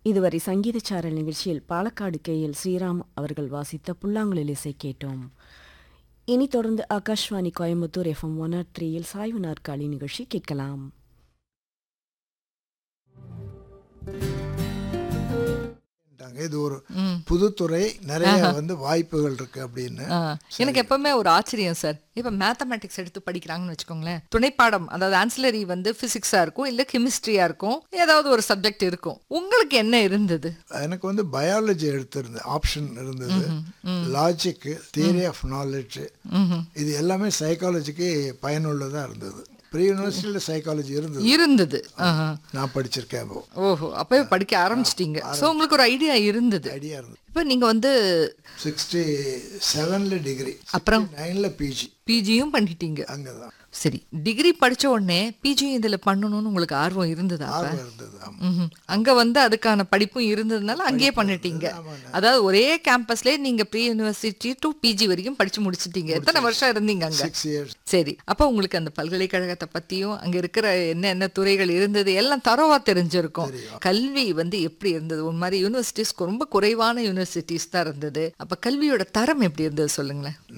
இதுவரை சங்கீதச்சாரல் நிகழ்ச்சியில் பாலக்காடு கேஎல் ஸ்ரீராம் அவர்கள் வாசித்த புல்லாங்குழல் இசை கேட்டோம் இனி தொடர்ந்து ஆகாஷ்வாணி கோயம்புத்தூர் எஃப்எம் ஒன் ஆர் த்ரீயில் சாய்வு நாற்காலி நிகழ்ச்சி கேட்கலாம் ட்டாங்க. இது ஒரு புதுத்துறை நிறைய வந்து வாய்ப்புகள் இருக்கு அப்படின்னு ஆ, எனக்கு எப்பவுமே ஒரு ஆச்சரியம் சார் இப்போ மேத்தமேட்டிக்ஸ் எடுத்து படிக்கிறாங்கன்னு வச்சுக்கோங்களேன் துணைப்பாடம் அதாவது ஆன்சிலரி வந்து பிசிக்ஸா இருக்கும் இல்ல கெமிஸ்ட்ரியா இருக்கும் ஏதாவது ஒரு சப்ஜெக்ட் இருக்கும் உங்களுக்கு என்ன இருந்தது எனக்கு வந்து பயாலஜி எடுத்திருந்தது ஆப்ஷன் இருந்தது லாஜிக் தியரி ஆஃப் நாலேஜ் இது எல்லாமே சைக்காலஜிக்கு பயனுள்ளதா இருந்தது ப்ரீ யூனிவர்சிட்டியில் சைக்காலஜி இருந்தது இருந்தது ஆஹா. நான் படிச்சிருக்கேன் இப்போ ஓஹோ அப்பவே படிக்க ஆரம்பிச்சிட்டீங்க சோ உங்களுக்கு ஒரு ஐடியா இருந்தது ஐடியா இருந்தது இப்போ நீங்க வந்து சிக்ஸ்டி செவனில் டிகிரி அப்புறம்? நைனில் பிஜி பிஜியும் பண்ணிட்டீங்க அங்கே தான் சரி டிகிரி படிச்ச உடனே பிஜியும் இதுல பண்ணணும்னு உங்களுக்கு ஆர்வம் இருந்ததா அப்ப? ஆர்வம் இருந்தது ஆமாம் ம்ஹும். அங்க வந்து அதுக்கான படிப்பும் இருந்ததுனால அங்கேயே பண்ணிட்டீங்க அதாவது ஒரே கேம்பஸ்லயே நீங்க ப்ரீ யூனிவர்சிட்டி டு பிஜி வரைக்கும் படிச்சு முடிச்சிட்டீங்க எத்தனை வருஷம் இருந்தீங்க அங்க சிக்ஸ் இயர்ஸ் சரி அப்ப உங்களுக்கு அந்த பல்கலைக்கழகத்தை பத்தியும் அங்க இருக்கிற என்ன என்ன துறைகள் இருந்தது எல்லாம் தரவா தெரிஞ்சிருக்கும் கல்வி வந்து எப்படி இருந்தது ஒரு மாதிரி யூனிவர்சிட்டிஸ் ரொம்ப குறைவான யூனிவர்சிட்டிஸ் தான் இருந்தது அப்ப கல்வியோட தரம் எப்படி இருந்தது சொல்லுங்களேன்